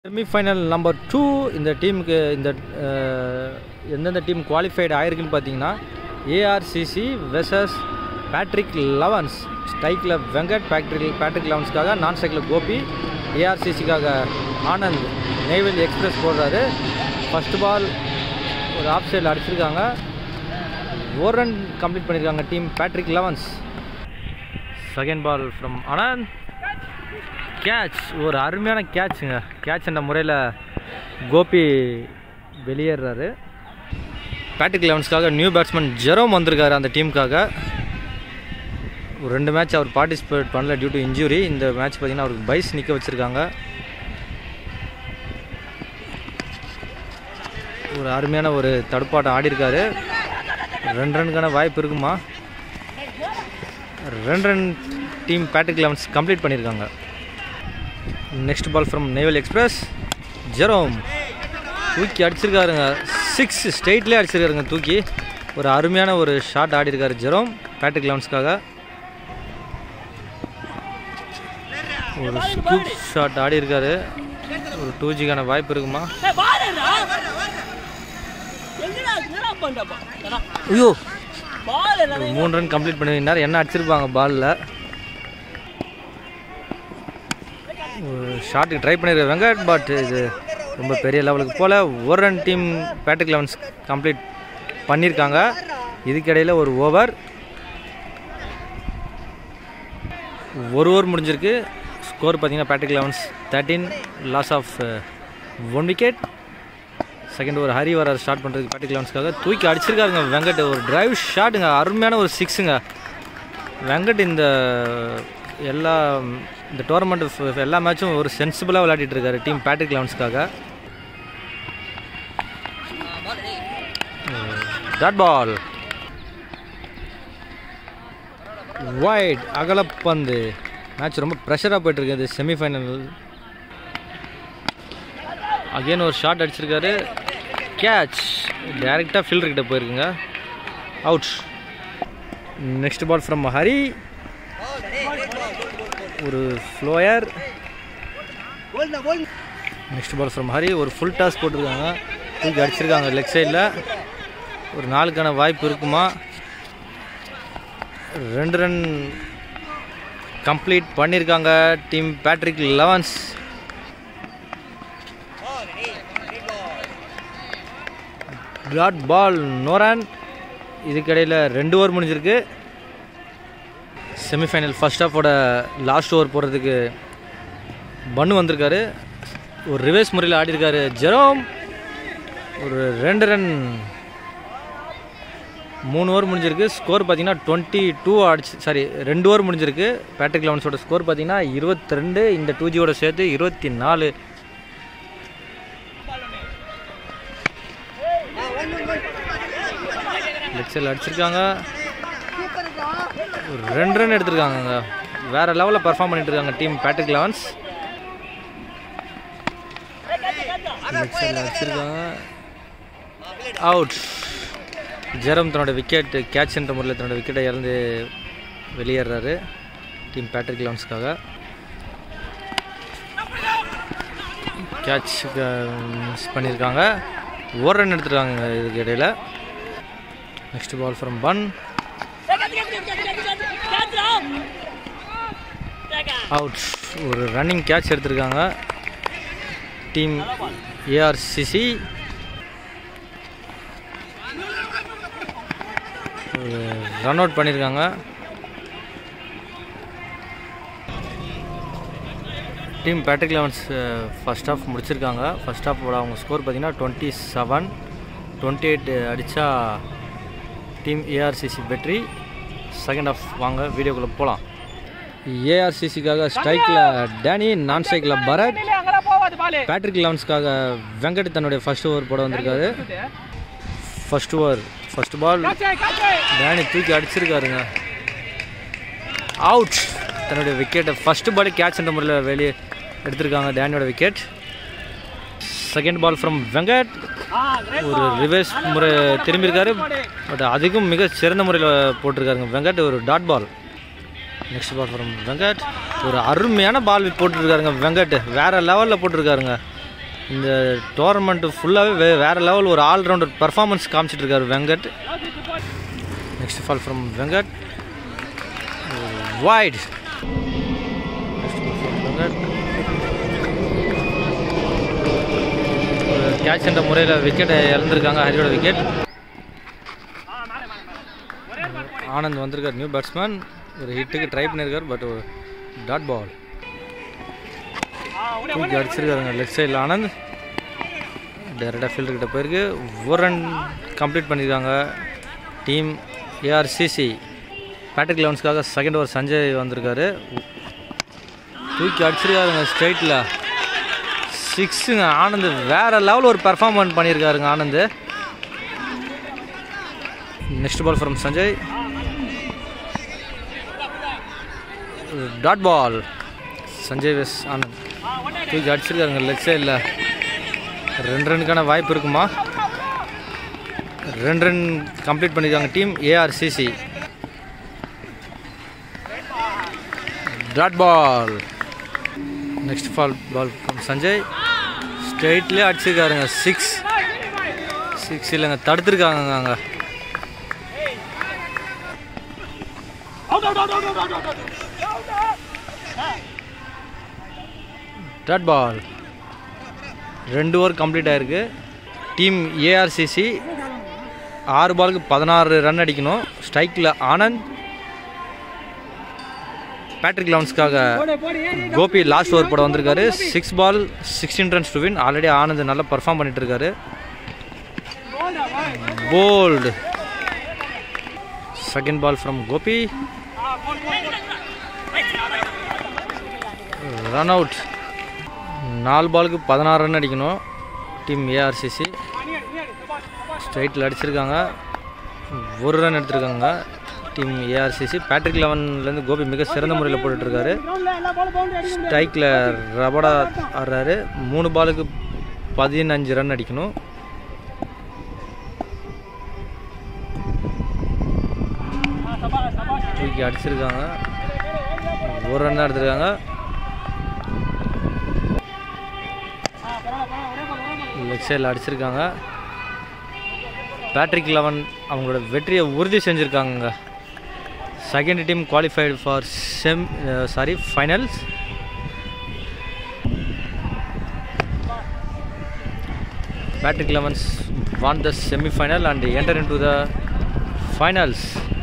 semi-final number two இந்த டீமுக்கு இந்த அஹ், எந்தெந்த டீம் குவாலிஃபைடு ஆயிருக்குன்னு பார்த்தீங்கன்னா ஏஆர்சிசி வெசஸ் பேட்ரிக் லவன்ஸ் ஸ்ட்ரைக்கில் வெங்கட் பேட்ரிக் பேட்ரிக் லவன்ஸ்க்காக நான் ஸ்ட்ரைக்கில் கோபி ஏஆர்சிசிக்காக ஆனந்த் நெய்வேலி எக்ஸ்பிரஸ் போடுறாரு ஃபர்ஸ்ட் பால் ஒரு ஆஃப் சைடில் அடிச்சிருக்காங்க ஒரு ரன் கம்ப்ளீட் பண்ணியிருக்காங்க team Patrick elevens second ball from Anand catch ஒரு அருமையான கேட்சுங்க கேட்ச் என்ற முறையில் கோபி வெளியேறாரு பேட்ரிக் லெவன்ஸ்க்காக நியூ பேட்ஸ்மேன் ஜெரோம் வந்திருக்காரு அந்த டீமுக்காக ஒரு ரெண்டு மேட்ச் அவர் பார்ட்டிசிபேட் பண்ணல டியூ டு இன்ஜுரி இந்த மேட்ச் பார்த்தீங்கன்னா அவருக்கு பைஸ் நிற்க வச்சுருக்காங்க ஒரு அருமையான ஒரு தடுப்பாட்டம் ஆடிருக்காரு ரெண்டு ரனுக்கான வாய்ப்பு இருக்குமா ரெண்டு run team Patrick elevens complete பண்ணியிருக்காங்க next ball from naval express Jerome தூக்கி அடிச்சிருக்காருங்க சிக்ஸ் ஸ்ட்ரெயிட்லேயே அடிச்சிருக்காருங்க தூக்கி ஒரு அருமையான ஒரு ஷாட் ஆடிருக்காரு ஜெரோம் பேட்ரிக் லெவன்ஸ்க்காக ஒரு ஸ்கூப் ஷாட் ஆடி இருக்காரு ஒரு டூ ஜிக்கான வாய்ப்பு இருக்குமா ஐயோ ஒரு மூணு ரன் கம்ப்ளீட் பண்ணியிருந்தார் என்ன அடிச்சிருப்பாங்க பாலில் ஷாட்டுக்கு ட்ரை பண்ணியிருக்க வெங்கட் பட் இது ரொம்ப பெரிய லெவலுக்கு போல் ஒரு run team Patrick elevens complete பண்ணியிருக்காங்க இதுக்கிடையில் ஒரு ஓவர் ஒரு ஓவர் முடிஞ்சிருக்கு ஸ்கோர் பார்த்தீங்கன்னா Patrick elevens thirteen loss of one wicket second ஒரு ஹரி வர ஸ்டார்ட் பண்ணுறதுக்கு பேட்ரிக் லெவன்ஸ்க்காக தூக்கி அடிச்சிருக்காருங்க வெங்கட் ஒரு டிரைவ் ஷாட்டுங்க அருமையான ஒரு சிக்ஸுங்க வெங்கட் இந்த எல்லா இந்த டோர்னமெண்ட் எல்லா மேட்சும் ஒரு சென்சிபிளாக விளையாடிட்டு இருக்காரு டீம் பேட்ரிக் லெவன்ஸ்க்காக டாட் பால் வைட் அகலப்பந்து மேட்ச் ரொம்ப ப்ரெஷராக போயிட்டுருக்கு இது செமிஃபைனல் அகைன் ஒரு ஷாட் அடிச்சிருக்காரு கேட்ச் டைரெக்டாக ஃபீல்டர் கிட்ட போயிருக்குங்க out next ball from Hari ஒரு ஃப்ளோயர் நெக்ஸ்ட் பால் ஃப்ரம் ஹரி ஒரு ஃபுல் டாஸ் போட்டிருக்காங்க தூக்கி அடிச்சிருக்காங்க லெக் சைடில் ஒரு நாளுக்கான வாய்ப்பு இருக்குமா ரெண்டு ரன் கம்ப்ளீட் பண்ணியிருக்காங்க team Patrick elevens dot ball no run இதுக்கிடையில் ரெண்டு ஓவர் முடிஞ்சிருக்கு செமிஃபைனல் ஃபர்ஸ்ட் ஹாஃபோட லாஸ்ட் ஓவர் போடுறதுக்கு பன்னு வந்திருக்காரு ஒரு ரிவர்ஸ் முறையில் ஆடிருக்காரு ஜெரோம் ஒரு ரெண்டு ரன் மூணு ஓவர் முடிஞ்சிருக்கு ஸ்கோர் பார்த்தீங்கன்னா டுவெண்ட்டி டூ அடிச்சு சாரி ரெண்டு ஓவர் முடிஞ்சிருக்கு பேட்ரிக் லெவன்ஸோட ஸ்கோர் பார்த்தீங்கன்னா இருபத்தி ரெண்டு இந்த டூ ஜியோட சேர்த்து இருபத்தி நாலு லெக்ஸில் அடிச்சிருக்காங்க ஒரு ரெண்டு ரன் எடுத்திருக்காங்க வேற லெவலில் பெர்ஃபார்ம் பண்ணிட்டு இருக்காங்க டீம் பேட்ரிக் லெவன்ஸ் லெக்ஸில் அடிச்சிருக்காங்க அவுட் ஜெரம் தன்னோட விக்கெட் கேட்ச்ன்ற முறையில் தன்னோட விக்கெட்டை இழந்து வெளியேறாரு டீம் பேட்ரிக் லெவன்ஸ்க்காக கேட்ச் மிஸ் பண்ணியிருக்காங்க ஒரு ரன் எடுத்துருக்காங்க இதுக்கு இடையில் நெக்ஸ்ட் பால் ஃப்ரம் பன் அவுட் ஒரு ரன்னிங் கேட்ச் எடுத்திருக்காங்க டீம் ஏஆர்சிசி ரன் அவுட் பண்ணியிருக்காங்க team Patrick elevens first half முடிச்சிருக்காங்க ஃபஸ்ட் ஹாஃபோட அவங்க ஸ்கோர் பார்த்தீங்கன்னா டுவெண்ட்டி செவன் டுவெண்ட்டி எயிட் அடித்தா டீம் ஏஆர்சிசி வெற்றி செகண்ட் ஹாஃப் வாங்க வீடியோக்குள்ளே போகலாம் ஏஆர்சிசிக்காக ஸ்ட்ரைக்கில் டேனி நான் ஸ்ட்ரைக்கில் பரத் பேட்ரிக் லெவன்ஸ்க்காக வெங்கட் தன்னுடைய ஃபர்ஸ்ட் ஓவர் போட வந்திருக்காரு first over first ball Danny தூக்கி அடிச்சிருக்காருங்க அவுட் தன்னுடைய விக்கெட்டை ஃபர்ஸ்ட் பால் கேட்ச்ன்ற முறையில் வெளியே எடுத்திருக்காங்க டேனியோட wicket second ball from Venkat ஒரு ரிவர்ஸ் முறை திரும்பியிருக்காரு பட் அதுக்கும் மிக சிறந்த முறையில் போட்டிருக்காருங்க வெங்கட் ஒரு dot ball next ball from Venkat ஒரு அருமையான பால் போட்டிருக்காருங்க வெங்கட் வேற லெவலில் போட்டிருக்காருங்க இந்த டோர்னமெண்ட் ஃபுல்லாகவே வே வேறு லெவல் ஒரு ஆல்ரவுண்டர் பர்ஃபார்மன்ஸ் காமிச்சிட்டு இருக்காரு Venkat next ball from Venkat wide Venkat catch என்ற முறையில் விக்கெட்டை இழந்திருக்காங்க ஹரியோட விக்கெட் ஆனந்த் வந்திருக்கார் நியூ பேட்ஸ்மேன் ஒரு ஹிட்டுக்கு ட்ரை பண்ணியிருக்கார் பட் டாட் பால் தூக்கி அடிச்சிருக்காருங்க லெஃப்ட் சைடில் ஆனந்த் டேரெக்டாக ஃபீல்டுக்கிட்ட போயிருக்கு ஒரு ரன் கம்ப்ளீட் பண்ணியிருக்காங்க டீம் ஏஆர்சிசி பேட்ரிக் லெவன்ஸ்க்காக செகண்ட் ஓவர் சஞ்சய் வந்திருக்காரு தூக்கி அடிச்சிருக்காருங்க ஸ்ட்ரைட்டில் சிக்ஸுங்க ஆனந்த் வேற லெவல் ஒரு பெர்ஃபார்மன்ஸ் பண்ணியிருக்காருங்க Anand next ball from Sanjay dot ball Sanjay வெஸ் ஆனந்த் தூக்கி அடிச்சிருக்காருங்க லெக் சைடில் ரெண்டு ரனுக்கான வாய்ப்பு இருக்குமா ரெண்டு ரன் கம்ப்ளீட் பண்ணியிருக்காங்க team ARCC dot ball next ball ball from Sanjay ஸ்ட்ரெயிட்லேயே அடிச்சிருக்காருங்க சிக்ஸ் சிக்ஸ் இல்லைங்க தடுத்துருக்காங்க அங்கே டாட் பால் ரெண்டு ஓவர் கம்ப்ளீட் ஆயிருக்கு டீம் ஏஆர்சிசி ஆறு பாலுக்கு பதினாறு ரன் அடிக்கணும் ஸ்ட்ரைக்கில் ஆனந்த் பேட்ரிக் லெவன்ஸ்க்காக கோபி லாஸ்ட் ஓவர் போட வந்திருக்காரு six ball sixteen runs to win already Anand நல்லா பர்ஃபார்ம் பண்ணிட்டு இருக்காரு bowled second ball from Gopi run out நாலு பாலுக்கு பதினாறு ரன் அடிக்கணும் டீம் ஏஆர்சிசி ஸ்ட்ரைட்டில் அடிச்சிருக்காங்க ஒரு ரன் எடுத்திருக்காங்க டீம் ஏஆர்சிசி பேட்ரிக் லெவன்லேருந்து கோபி மிக சிறந்த முறையில் போட்டுட்ருக்காரு ஸ்ட்ரைக்கில் ரபடா ஆடுறாரு மூணு பாலுக்கு பதினஞ்சு ரன் அடிக்கணும் தூக்கி அடிச்சிருக்காங்க ஒரு ரன் தான் எடுத்திருக்காங்க லெக் சைடில் அடிச்சிருக்காங்க பேட்ரிக் லெவன் அவங்களோட வெற்றியை உறுதி செஞ்சுருக்காங்க செகண்ட் டீம் குவாலிஃபைடு ஃபார் செம் sorry finals Patrick elevens won the semifinal and enter into the finals